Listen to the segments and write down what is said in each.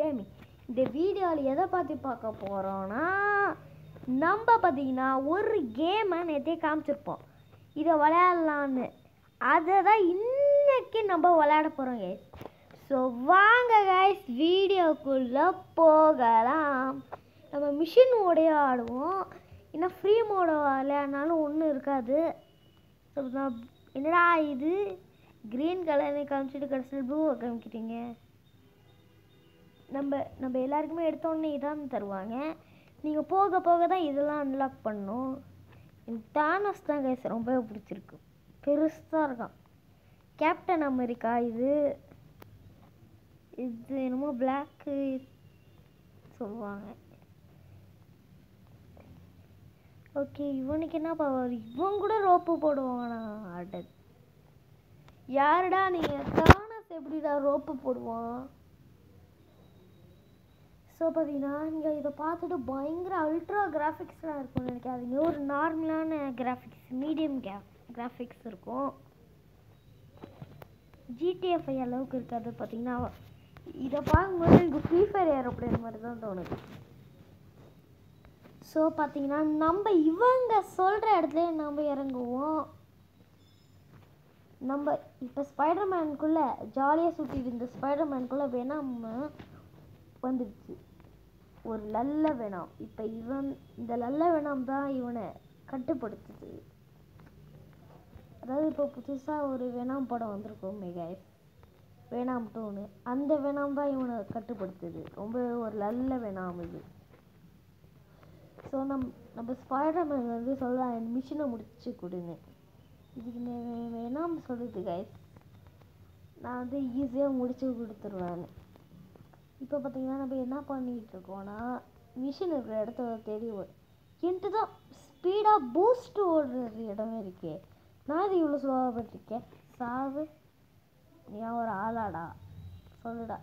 Gaming இந்த வீடியோவில் எதை பற்றி பார்க்க போகிறோன்னா நம்ம பார்த்தீங்கன்னா ஒரு கேமை நேற்றே காமிச்சிருப்போம் இதை விளையாடலான்னு அதை தான் இன்னைக்கு நம்ம விளையாட போகிறோம் கைஸ் ஸோ வாங்க கைஸ் வீடியோக்குள்ளே போகலாம் நம்ம மிஷின் மோடையே ஆடுவோம் இன்னும் ஃப்ரீ மோட விளையாடினாலும் ஒன்றும் இருக்காது ஸோ நான் என்னடா இது க்ரீன் கலரை காமிச்சிட்டு கடைசியில் ப்ளூவை காமிக்கிட்டீங்க நம்ம நம்ம எல்லாருக்குமே எடுத்தோடனே இதான் தருவாங்க நீங்கள் போக போக தான் இதெல்லாம் அன்லாக் பண்ணணும் எனக்கு தானஸ் தான் கைஸ் ரொம்பவே பிடிச்சிருக்கு பெருசாக இருக்கான் கேப்டன் அமெரிக்கா இது இது என்னமோ பிளாக்கு சொல்லுவாங்க ஓகே இவனுக்கு என்ன பவர் இவன் கூட ரோப்பு போடுவானா அட யாருடா நீங்கள் தானஸ் எப்படிடா ரோப்பு போடுவான் ஸோ பார்த்தீங்கன்னா நீங்கள் இதை பார்த்துட்டு பயங்கர அல்ட்ரா கிராஃபிக்ஸ்லாம் இருக்கும்னு நினைக்காதீங்க ஒரு நார்மலான கிராஃபிக்ஸ் மீடியம் கே கிராஃபிக்ஸ் இருக்கும் ஜிடிஎஃப்ஐ அளவுக்கு இருக்காது பார்த்தீங்கன்னா இதை பார்க்கும்போது எனக்கு ஃப்ரீ ஃபயர் ஏரோப்ளேன் மாதிரி தான் தோணுது ஸோ பார்த்தீங்கன்னா நம்ம இவங்க சொல்கிற இடத்துல நம்ம இறங்குவோம் நம்ம இப்போ ஸ்பைடர்மேனுக்குள்ளே ஜாலியாக சுற்றிட்டு இருந்த ஸ்பைடர்மேனுக்குள்ளே வேணாம் வந்துடுச்சு ஒரு நல்ல வேணாம் இப்போ இவன் இந்த நல்ல வேணாம் தான் இவனை கட்டுப்படுத்துது அதாவது இப்போ புதுசாக ஒரு வேணாம் படம் வந்திருக்கும் மெகாய்ஸ் வேணாம் டூனு அந்த வேணாம் தான் இவனை கட்டுப்படுத்துது ரொம்ப ஒரு நல்ல வேணாம் இது ஸோ நம் நம்ம ஸ்பைடர்மேன் வந்து சொல்ல மிஷினை முடிச்சு கொடுங்க இதுக்கு வே- வேணாம் சொல்லுது கைஸ் நான் வந்து ஈஸியாக முடிச்சு கொடுத்துருவேன் இப்போ பார்த்தீங்கன்னா நம்ம என்ன பண்ணிட்டு இருக்கோம்னா மிஷின் இருக்கிற இடத்த தேடி ஓ- என்கிட்ட தான் ஸ்பீடாக பூஸ்ட் ஓடுற இடம் இருக்கே நான் இது இவ்வளோ ஸ்லோவாக பண்ணிருக்கேன் சாவு நீ ஒரு ஆளாடா சொல்லுடா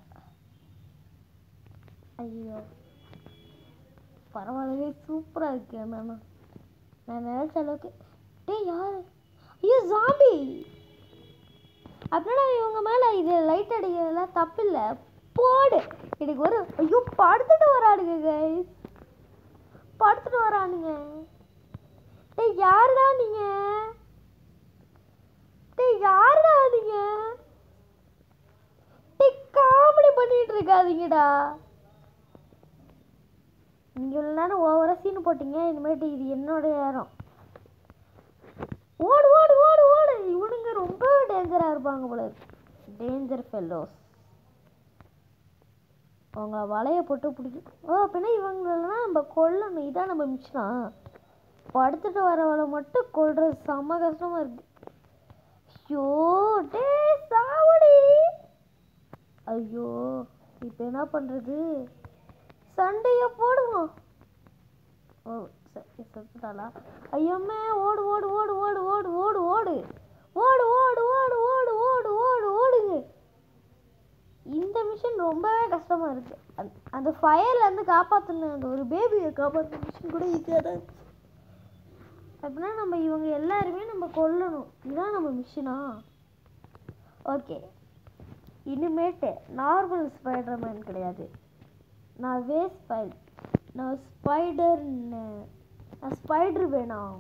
ஐயோ பரவாயில்லவே சூப்பராக இருக்கு நான் நான் நினைச்ச அளவுக்கு டேய் யார் ஐயோ ஜாம்பி அப்படின்னா இவங்க மேலே இது லைட் அடிக்கிறதுலாம் தப்பு இல்லை போடு எனக்கு ஒரு ஐயோ படுத்துட்டு வரானுங்க கைஸ் படுத்துட்டு வரானுங்க டேய் யாருடா நீங்க டேய் யாருடா நீங்க டேய் காமெடி பண்ணிட்டு இருக்காதீங்கடா நீங்க இவ்வளோ நேரம் ஓவரா சீன் போட்டீங்க இனிமேட்டு இது என்னோட நேரம் ஓடு ஓடு ஓடு ஓடு இவனுங்க ரொம்ப டேஞ்சரா இருப்பாங்க போல டேஞ்சர் ஃபெல்லோஸ் அவங்க வலைய போட்டு பிடிக்கும் ஓ அப்படின்னா இவங்களெல்லாம் நம்ம கொல்லணும் இதான் நம்ம மிச்சனா படுத்துட்டு வரவளை மட்டும் கொல்றது செம்ம கஷ்டமா இருக்கு ஐயோ டே சாவடி ஐயோ இப்போ என்ன பண்றது சண்டைய போடுவோம் ஓ சரி செத்துட்டாளா ஐயம்மே ஓடு ஓடு ஓடு ஓடு ஓடு ஓடு ஓடு ஓடு ஓடு ஓடு ஓடு ஓடு ஓடு ஓடுங்க இந்த மிஷின் ரொம்பவே கஷ்டமா இருக்கு அந்த- அந்த ஃபயர்ல இருந்து காப்பாத்தின அந்த ஒரு பேபியை காப்பாத்தின மிஷின் கூட ஈஸியாக தான் இருந்துச்சு. அப்படின்னா நம்ம இவங்க எல்லாருமே நம்ம கொல்லணும் இதுதான் நம்ம மிஷினா ஓகே இனிமேட்டு நார்மல் ஸ்பைடர்மேன் கிடையாது நான் வே ஸ்பை நான் ஸ்பைடர் நான் ஸ்பைடர் வேணாம்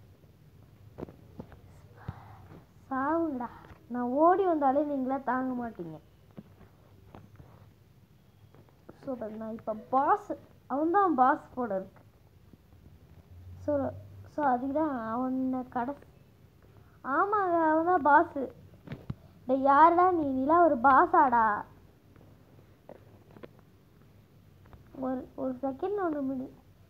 சாவுங்கடா நான் ஓடி வந்தாலே நீங்களே தாங்க மாட்டீங்க ஸோ நான் இப்போ பாஸ் அவன் தான் பாஸ் போட இருக்கு ஸோ ஸோ அதுக்கு தான் அவனை கடை ஆமாங்க அவன் தான் பாஸு டேய் யாருடா நீ நீலாம் ஒரு பாஸாடா ஒரு ஒரு செகண்ட் ஒன்று முடி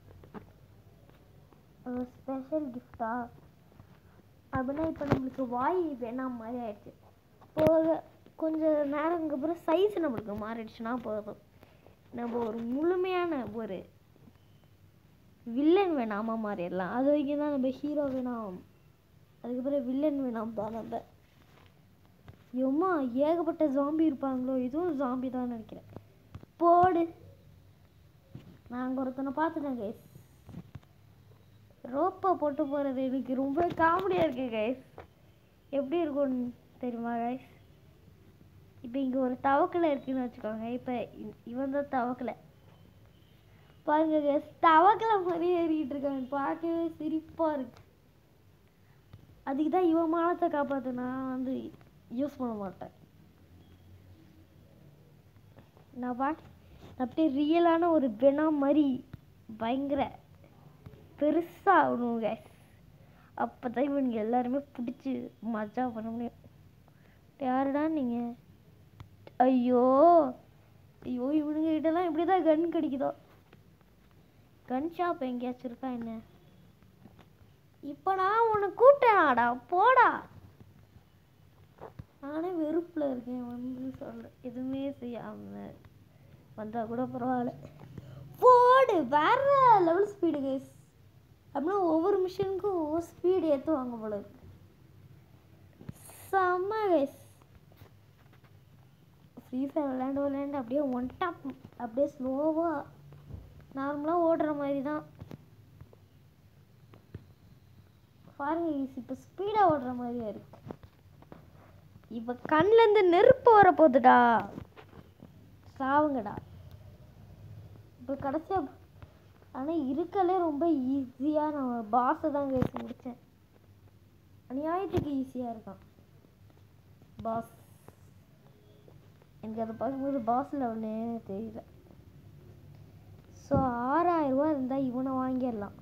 ஒரு ஸ்பெஷல் கிஃப்டா அப்படின்னா இப்போ நம்மளுக்கு வாய் வேணாம் மாதிரி ஆயிடுச்சு போக கொஞ்சம் நேரத்துக்கு அப்புறம் சைஸ் நம்மளுக்கு மாறிடுச்சுன்னா போதும் நம்ம ஒரு முழுமையான ஒரு வில்லன் வேணாமா மாறிடலாம் அது வரைக்கும் தான் நம்ம ஹீரோ வேணாம் அதுக்கப்புறம் வில்லன் வேணாம் தான் நம்ம எம்மா ஏகப்பட்ட ஜாம்பி இருப்பாங்களோ இதுவும் ஜாம்பி தான் நினைக்கிறேன் போடு நாங்கள் ஒருத்தனை பார்த்துட்டேன் கைஸ் ரோப்பை போட்டு போகிறது எனக்கு ரொம்ப காமெடியாக இருக்கு கைஸ் எப்படி இருக்கும்னு தெரியுமா கைஸ் இப்போ இங்கே ஒரு தவக்கலை இருக்குன்னு வச்சுக்கோங்க இப்போ இவன் தான் தவக்கலை பாருங்க guys, தவக்கலை மாதிரி ஏறிக்கிட்டு இருக்கான் பார்க்கவே சிரிப்பாக இருக்கு அதுக்கு தான் இவன் மானத்தை காப்பாற்ற நான் வந்து யூஸ் பண்ண மாட்டேன் நான் பாட்டு அப்படியே ரியலான ஒரு வெனம் மாதிரி பயங்கர பெருசாக ஆகணும் கேஸ் அப்போ தான் இவனுங்க எல்லாருமே பிடிச்சி மஜா பண்ண முடியும் யாருடா நீங்கள் ஐயோ ஐயோ இவனுங்க கிட்டலாம் இப்படி தான் கன் கிடைக்குதோ கன் ஷாப் எங்கேயாச்சும் இருக்கா என்ன இப்போ நான் உன்னை கூப்பிட்டேனாடா போடா நானே வெறுப்பில் இருக்கேன் வந்து சொல்ல எதுவுமே செய்யாம வந்தால் கூட பரவாயில்ல போடு வேற லெவல் ஸ்பீடு கைஸ் அப்படின்னா ஒவ்வொரு மிஷினுக்கும் ஒவ்வொரு ஸ்பீடு ஏற்றுவாங்க போல இருக்கு செம்ம கைஸ் ஃப்ரீ ஃபயர் விளையாண்டு விளையாண்டு அப்படியே ஒன் டாப் அப்படியே ஸ்லோவாக நார்மலாக ஓடுற மாதிரி தான் பாருங்க ஈஸி இப்போ ஸ்பீடாக ஓடுற மாதிரியே இருக்கு இப்போ கண்லேருந்து நெருப்பு வர போகுதுடா சாவுங்கடா இப்போ கடைசியாக ஆனால் இருக்கலே ரொம்ப ஈஸியாக நான் பாஸை தான் கேஸ் முடித்தேன் அநியாயத்துக்கு ஈஸியாக இருக்கான் பாஸ் எனக்கு அதை பார்க்கும்போது பாஸ் லெவல்னே தெரியல ஸோ ஆறாயிரரூவா இருந்தால் இவனை வாங்கிடலாம்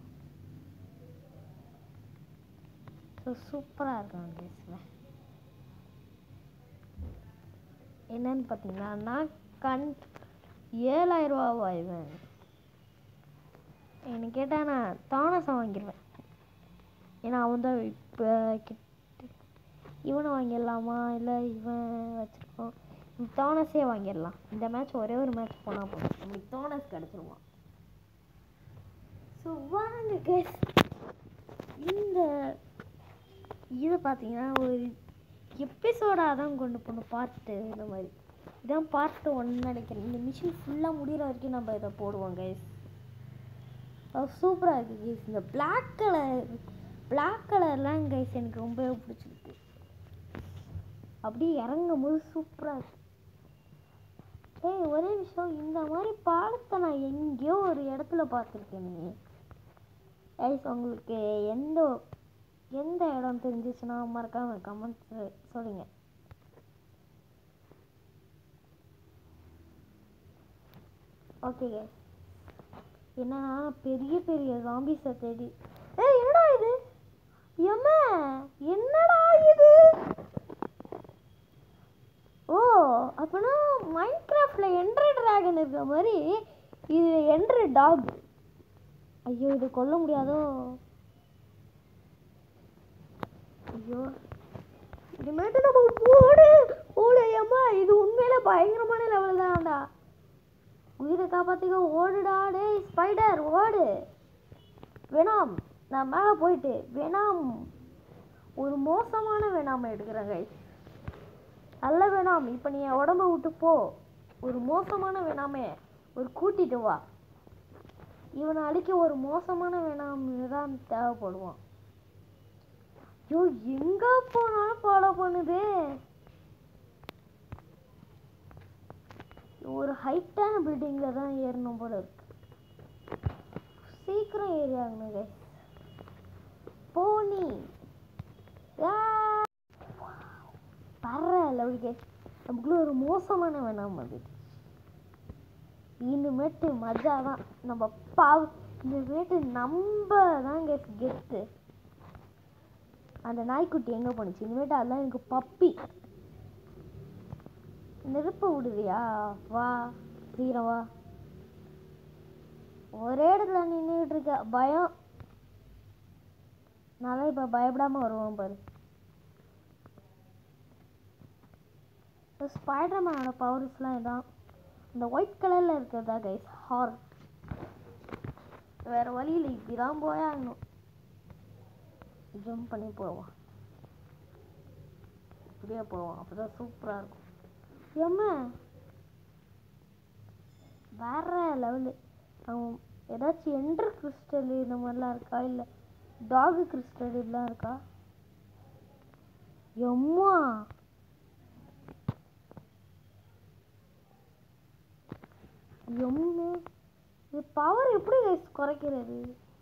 ஸோ சூப்பராக இருக்கான் கேஸில் என்னன்னு பார்த்தீங்கன்னா நான் கண் ஏழாயிரரூவா இவன் என்ன கேட்டால் நான் தானசம் வாங்கிடுவேன் ஏன்னா அவன் தான் இப்போ கிட்ட இவனை வாங்கிடலாமா இல்லை இவன் வச்சுருக்கோம் தானஸே வாங்கிடலாம் இந்த மேட்ச் ஒரே ஒரு மேட்ச் போனால் போதும் நம்மளுக்கு தானஸ் கிடச்சிருவான் ஸோ வாங்க கேஸ் இந்த இது பார்த்தீங்கன்னா ஒரு எபிசோடாக தான் கொண்டு போகணும் பார்ட்டு இந்த மாதிரி இதான் பார்ட் ஒன்று நினைக்கிறேன் இந்த மிஷின் ஃபுல்லாக முடிகிற வரைக்கும் நம்ம இதை போடுவோம் கைஸ் சூப்பராக இருக்குது கைஸ் இந்த பிளாக் கலர் பிளாக் கலர்லாம் கைஸ் எனக்கு ரொம்பவே பிடிச்சிருக்கு அப்படியே இறங்கும் போது சூப்பராக இருக்கு ஏய் ஒரே விஷயம் இந்த மாதிரி பாலத்தை நான் எங்கேயோ ஒரு இடத்துல பார்த்துருக்கேனே கைஸ் உங்களுக்கு எந்த எந்த இடம் தெரிஞ்சிச்சுன்னா மறக்காம கமெண்ட் சொல்லுங்க ஓகே என்னன்னா பெரிய பெரிய ஜாம்பிஸை தேடி ஏய் என்னடா இது எம்மா என்னடா இது ஓ அப்பனா மைண்ட் கிராஃப்ட்ல என்ட்ரு டிராகன் இருக்க மாதிரி இது என்ட்ரு டாக் ஐயோ இது கொல்ல முடியாதோ ஐயோ இனிமேட்டு நம்ம ஓடு ஓடு ஏம்மா இது உண்மையில பயங்கரமான லெவல் தான்டா உயிரை காப்பாத்திக்க ஓடுடா டேய் ஸ்பைடர் ஓடு வேணாம் நான் மேலே போயிட்டு வேணாம் ஒரு மோசமான வேணாம எடுக்கிறேன் கைஸ் நல்ல வேணாம் இப்போ நீ என் உடம்ப விட்டு போ ஒரு மோசமான வேணாமே ஒரு கூட்டிட்டு வா இவனை அடிக்க ஒரு மோசமான வேணாம் தான் தேவைப்படுவான் ஐயோ எங்க போனாலும் ஃபாலோ பண்ணுது ஒரு ஹைட்டான பில்டிங்ல தான் ஏறணும் போல இருக்கு சீக்கிரம் ஏறி ஆகணும் guys. போனி பர்ற லெவல் கேஸ் நமக்குள்ள ஒரு மோசமான வேணாம் அது இனிமேட்டு மஜா தான் நம்ம பாவ் இனிமேட்டு நம்ம தான் கேஸ் கெத்து அந்த நாய்க்குட்டி எங்கே போணுச்சு இனிமேட்டு அதெல்லாம் எனக்கு பப்பி நெருப்பு விடுறியா வா சீக்கிரம் வா ஒரே இடத்துல நின்றுட்டு இருக்க பயம் நான் இப்போ பயப்படாம வருவோம் பாரு ஸ்பைடர்மேனோட பவர்ஸ்லாம் இதான் இந்த ஒயிட் கலரில் இருக்கிறதா கைஸ் ஹார் வேற வழி இல்லை இப்படிதான் போயாகணும் ஜம்ப் பண்ணி போவான் இப்படியே போவான் அப்பதான் சூப்பராக இருக்கும் ஏம்மா வேற லெவலு அவன் ஏதாச்சும் என்ட்ரு கிறிஸ்டல் இந்த மாதிரிலாம் இருக்கா இல்லை டாகு கிறிஸ்டல் இதெல்லாம் இருக்கா எம்மா எம்மே இது பவர் எப்படி guys குறைக்கிறது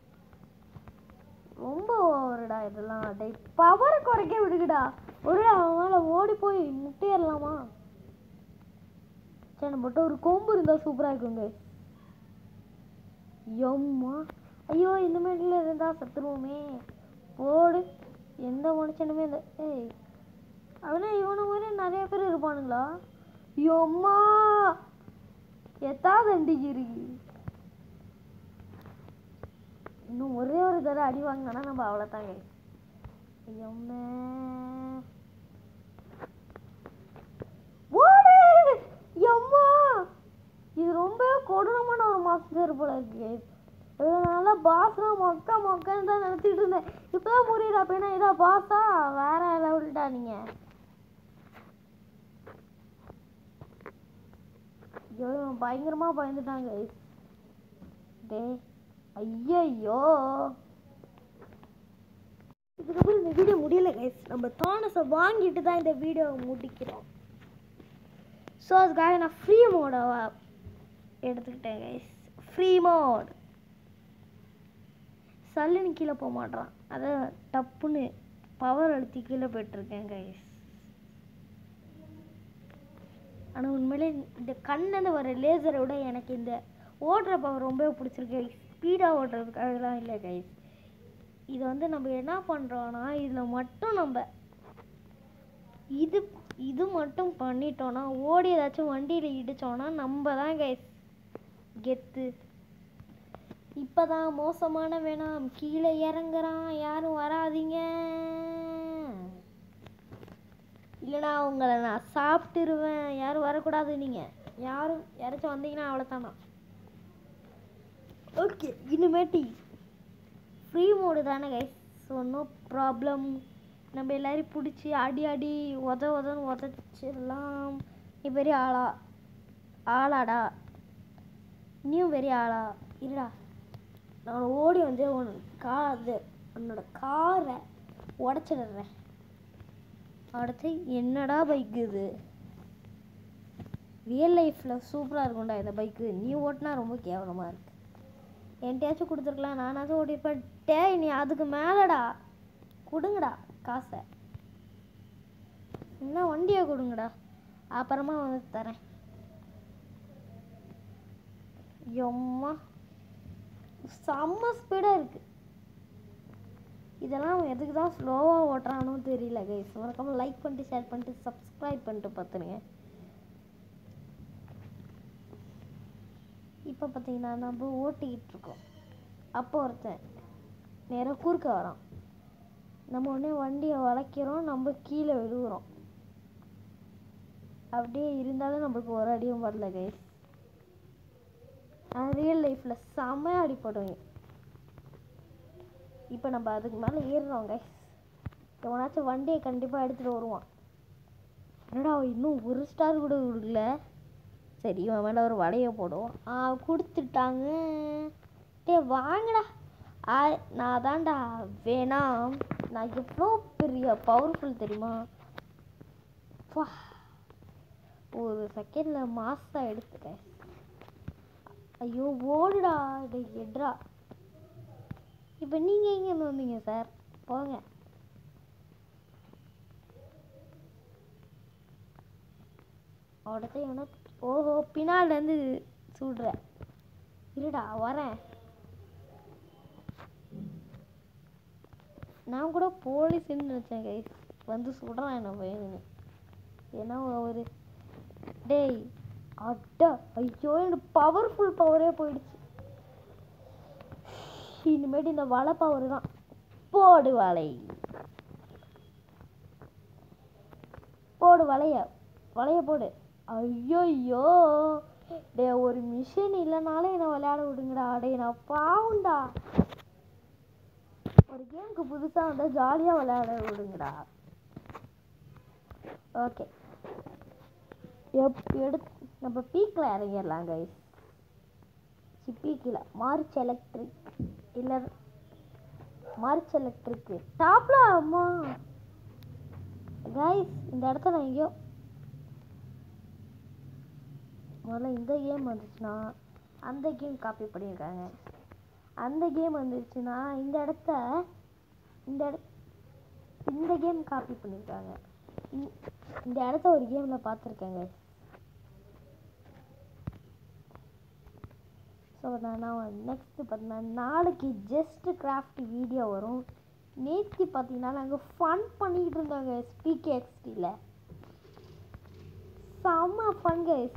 ரொம்ப ஓவருடா இதெல்லாம் டேய் பவர் குறைக்க விடுங்கடா ஒரு அவன் மேலே ஓடி போய் முட்டையிடலாமா சரி நம்மகிட்ட ஒரு கொம்பு இருந்தால் சூப்பராக இருக்குங்க எம்மா ஐயோ இந்த மாதிரில இருந்தால் செத்துருவோமே போடு எந்த மனுஷனுமே இந்த ஏய் அவனே இவனை மாதிரி நிறைய பேர் இருப்பானுங்களா எம்மா எத்தா தண்டிகிரி இன்னும் ஒரே ஒரு தடவை அடி வாங்கினா நம்ம அவ்வளோதாங்க எம்மே ஓடு எம்மா இது ரொம்ப கொடூரமான ஒரு மாஸ்டர் போல இருக்கு இதனால பாஸ்னா மொக்க மொக்கன்னு தான் நினச்சிட்டு இருந்தேன் இப்போதான் புரியுது அப்படின்னா இதா பாஸா வேற லெவல்டா நீங்க ஐயோ இவன் பயங்கரமா பயந்துட்டாங்க டேய் ஐயையோ இதுக்கப்புறம் இந்த வீடியோ முடியல கைஸ் நம்ம தானஸை வாங்கிட்டு தான் இந்த வீடியோவை முடிக்கிறோம் ஸோ அதுக்காக நான் ஃப்ரீ மோட எடுத்துக்கிட்டேன் கைஸ் ஃப்ரீ மோட் சல்லுன்னு கீழே போக மாட்டான் அதை டப்புன்னு பவர் அழுத்தி கீழே போயிட்டுருக்கேன் கைஸ் ஆனால் உண்மையிலே இந்த கண்ணில் வர லேசரை விட எனக்கு இந்த ஓடுற பவர் ரொம்ப பிடிச்சிருக்கு ஸ்பீடாக ஓடுறதுக்காகலாம் இல்லை கைஸ் இதை வந்து நம்ம என்ன பண்ணுறோன்னா இதில் மட்டும் நம்ம இது இது மட்டும் பண்ணிட்டோன்னா ஓடி ஏதாச்சும் வண்டியில் இடிச்சோன்னா நம்ம தான் கைஸ் கெத்து இப்பதான் மோசமான வேணாம் கீழே இறங்குறான் யாரும் வராதீங்க இல்லைனா உங்களை நான் சாப்பிட்டுருவேன் யாரும் வரக்கூடாது நீங்கள் யாரும் யாராச்சும் வந்தீங்கன்னா அவ்வளோதானா ஓகே இனிமேட்டி ஃப்ரீ மோடு தானே கைஸ் ஸோ நோ ப்ராப்ளம் நம்ம எல்லாரையும் பிடிச்சி அடி அடி உத உதன்னு உதச்சிடலாம் நீ பெரிய ஆளா ஆளாடா நீயும் பெரிய ஆளா இருடா நான் ஓடி வந்து உன் கா அது உன்னோட காரை உடச்சிடுறேன் அடுத்து என்னடா பைக்கு இது ரியல் லைஃப்பில் சூப்பராக இருக்கும்டா இந்த பைக்கு நீ ஓட்டினா ரொம்ப கேவலமாக இருக்கு என்கிட்டயாச்சும் கொடுத்துருக்கலாம் நானாச்சும் ஓடிப்பேன் டேய் நீ அதுக்கு மேலடா கொடுங்கடா காசை என்ன வண்டியை கொடுங்கடா அப்புறமா வந்து தரேன் எம்மா செம்ம ஸ்பீடாக இருக்கு இதெல்லாம் அவன் எதுக்கு தான் ஸ்லோவாக ஓட்டுறானோ தெரியல கைஸ் மறக்காம லைக் பண்ணிட்டு ஷேர் பண்ணிட்டு சப்ஸ்கிரைப் பண்ணிட்டு பார்த்துருங்க இப்போ பார்த்தீங்கன்னா நம்ம ஓட்டிக்கிட்டு இருக்கோம் அப்போ ஒருத்தன் நேராக குறுக்க வரான் நம்ம உடனே வண்டியை வளைக்கிறோம் நம்ம கீழே விழுகுறோம் அப்படியே இருந்தாலும் நம்மளுக்கு ஒரு அடியும் படல கைஸ் ஆனால் ரியல் லைஃப்பில் செம்மையாக அடிப்படுங்க இப்போ நம்ம அதுக்கு மேலே ஏறுறோம் கைஸ் எவனாச்சும் வண்டியை கண்டிப்பாக எடுத்துகிட்டு வருவான் என்னடா அவன் இன்னும் ஒரு ஸ்டார் கூட கொடுக்கல சரி இவன் மேலே ஒரு வடையை போடுவோம் ஆ கொடுத்துட்டாங்க டேய் வாங்கடா ஆ நான் தான்டா வேணாம் நான் எவ்வளோ பெரிய பவர்ஃபுல் தெரியுமா பா ஒரு செகண்டில் மாஸ்தான் எடுத்துட்டேன் ஐயோ ஓடுடா டேய் எட்ரா இப்போ நீங்கள் எங்கேருந்து வந்தீங்க சார் போங்க அடுத்து எவனோ ஓஹோ பின்னாலேருந்து சுடுற இருடா வரேன் நான் கூட போலீஸ்ன்னு நினச்சேன் கைஸ் வந்து சுடுறான் என்ன வேணும்னு ஏன்னா ஒரு டேய் அட்டா ஐயோ எனக்கு பவர்ஃபுல் பவரே போயிடுச்சு இனிமேட்டு இந்த வலை பவர் தான் போடு வலை போடு வலைய வலைய போடு ஐயோ டே ஒரு மிஷின் இல்லைனாலும் என்னை விளையாட விடுங்கடா டே நான் பாவுண்டா ஒரு கேமுக்கு புதுசாக வந்தால் ஜாலியாக விளையாட விடுங்கடா ஓகே எப் எடு நம்ம பீக்கில் இறங்கிடலாம் கைஸ் பீக்கில் மார்ச் எலக்ட்ரிக் இல்லை மார்ச் எலக்ட்ரிக்கு டாப்ல அம்மா கைஸ் இந்த இடத்த நான் எங்கேயோ முதல்ல இந்த கேம் வந்துச்சுன்னா அந்த கேம் காப்பி பண்ணியிருக்காங்க அந்த கேம் வந்துச்சுன்னா இந்த இடத்த இந்த இட இந்த கேம் காப்பி பண்ணியிருக்காங்க இந்த- இந்த இடத்த ஒரு கேமில் பார்த்துருக்கேங்க ஸோ நான் நெக்ஸ்ட்டு பார்த்தீங்கன்னா நாளைக்கு ஜஸ்ட் கிராஃப்ட் வீடியோ வரும் நேற்று பார்த்தீங்கன்னா நாங்கள் ஃபன் பண்ணிக்கிட்டு இருந்தோங்க ஸ்பீக் எக்ஸ்டியில் செம்ம ஃபன் கைஸ்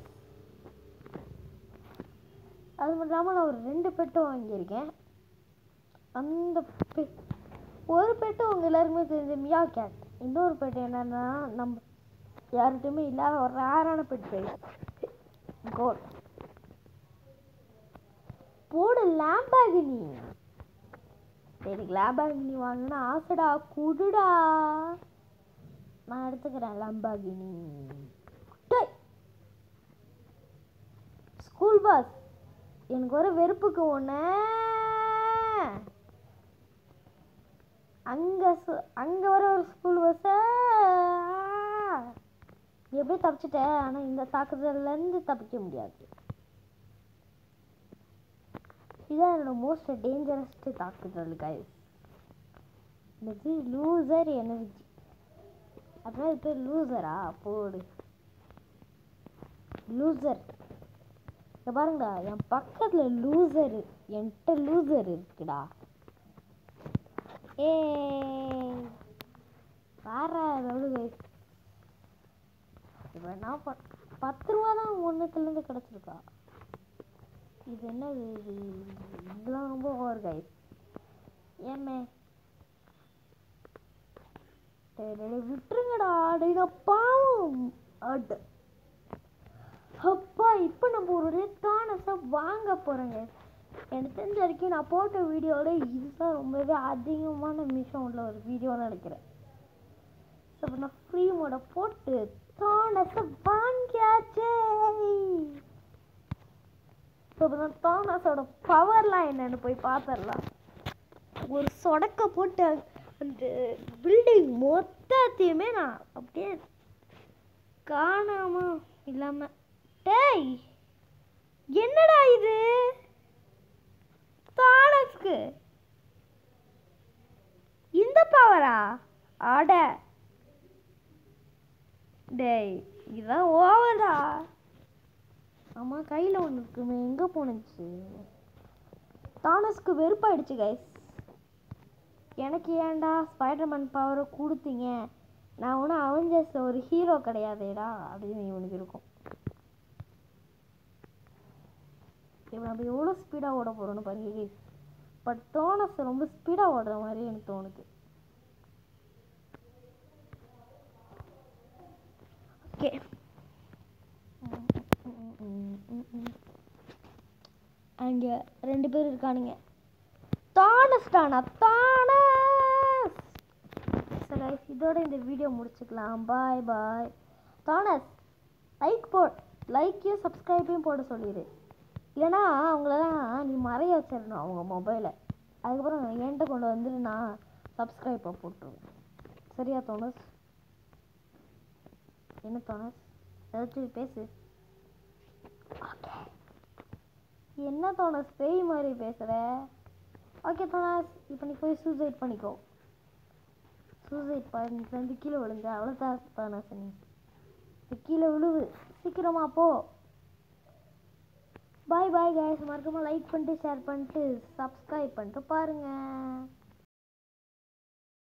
அது மட்டும் இல்லாமல் நான் ஒரு ரெண்டு பெட்டு வாங்கியிருக்கேன் அந்த பெ ஒரு பெட்டு உங்கள் எல்லாருக்குமே தெரிஞ்ச மியா கேட் இன்னொரு பெட்டு என்னன்னா நம்ம யார்கிட்டயுமே இல்லாத ஒரு ரேரான பெட் கோட் போடு லேம்பாகினி எனக்கு லேம்பாகினி வாங்கினா ஆசைடா குடுடா நான் எடுத்துக்கிறேன் லேம்பாகினி ஸ்கூல் பஸ் எனக்கு வர வெறுப்புக்கு ஒன்று அங்கே அங்கே வர ஒரு ஸ்கூல் பஸ்ஸை எப்படியோ தப்பிச்சிட்டேன் ஆனால் இந்த தாக்குதல்லேருந்து தப்பிக்க முடியாது இதான் என்னோட மோஸ்ட் டேஞ்சரஸ்ட் தாக்குதல் கைஸ் இது லூசர் எனர்ஜி அப்படின்னா இது பேர் லூசரா போடு லூசர் இங்க பாருங்கடா என் பக்கத்துல லூசர் என்கிட்ட லூசர் இருக்குடா ஏ வேற எவ்வளோ கைஸ் இப்போ என்ன பண் பத்து ரூபா தான் ஒன்றுத்துலேருந்து கிடச்சிருக்கா இது என்னது இது இதெல்லாம் ரொம்ப ஓவர் கைஸ் ஏமே டேய், டேய், டேய், விட்டுருங்கடா டேய் நான் பாவம் அட் அப்பா இப்போ நம்ம ஒரு ரெட்டானஸை வாங்க போகிறோங்க எனக்கு தெரிஞ்ச வரைக்கும் நான் போட்ட வீடியோவில் இதுதான் ரொம்பவே அதிகமான மிஷம் உள்ள ஒரு வீடியோன்னு நினைக்கிறேன் ஸோ இப்போ நான் ஃப்ரீ மோட போட்டு தானஸை வாங்கியாச்சே ஸோ இப்போ நான் தானஸோட பவர்லாம் என்னன்னு போய் பார்த்துடலாம் ஒரு சொடக்க போட்டு அந்த பில்டிங் மொத்தத்தையுமே நான் அப்படியே காணாம இல்லாம டேய் என்னடா இது தானஸ்க்கு இந்த பவரா அட டேய் இதுதான் ஓவரா ஆமா கையில ஒன்று இருக்குமே எங்க போனுச்சு தானஸ்க்கு வெறுப்பாயிடுச்சு கைஸ் எனக்கு ஏன்டா ஸ்பைடர்மேன் பவரை கொடுத்தீங்க நான் ஒன்றும் அவெஞ்சர்ஸில் ஒரு ஹீரோ கிடையாதேடா அப்படின்னு இவனுக்கு இருக்கும் இப்போ நம்ம எவ்வளோ ஸ்பீடாக ஓட போகிறோம்னு பாருங்க guys. பட் தோனஸ் ரொம்ப ஸ்பீடாக ஓடுற மாதிரி எனக்கு தோணுது ஓகே அங்கே ரெண்டு பேர் இருக்கானுங்க தானஸ் டானா தானஸ் சரி guys, இதோட இந்த வீடியோ முடிச்சுக்கலாம் பாய் பாய் தானஸ் லைக் போ லைக்கையும் சப்ஸ்கிரைபையும் போட சொல்லிடு இல்லைனா அவங்களெல்லாம் நீ மறைய வச்சிடணும் அவங்க மொபைலை அதுக்கப்புறம் என்கிட்ட கொண்டு வந்துட்டு நான் சப்ஸ்கிரைப்பை போட்டுருவேன் சரியா தோனஸ் என்ன தோனஸ் ஏதாச்சும் பேசு ஓகே என்ன தோனஸ் பேய் மாதிரி பேசுகிற ஓகே தோனஸ் இப்போ நீ போய் சூசைட் பண்ணிக்கோ சூசைட் பண்ணி வந்து கீழே விழுங்க அவ்வளோதான் தோனஸ் நீ இப்ப கீழே விழுவு சீக்கிரமா போ பாய் பாய் guys மறக்காம லைக் பண்ணிட்டு ஷேர் பண்ணிட்டு சப்ஸ்கிரைப் பண்ணிட்டு பாருங்க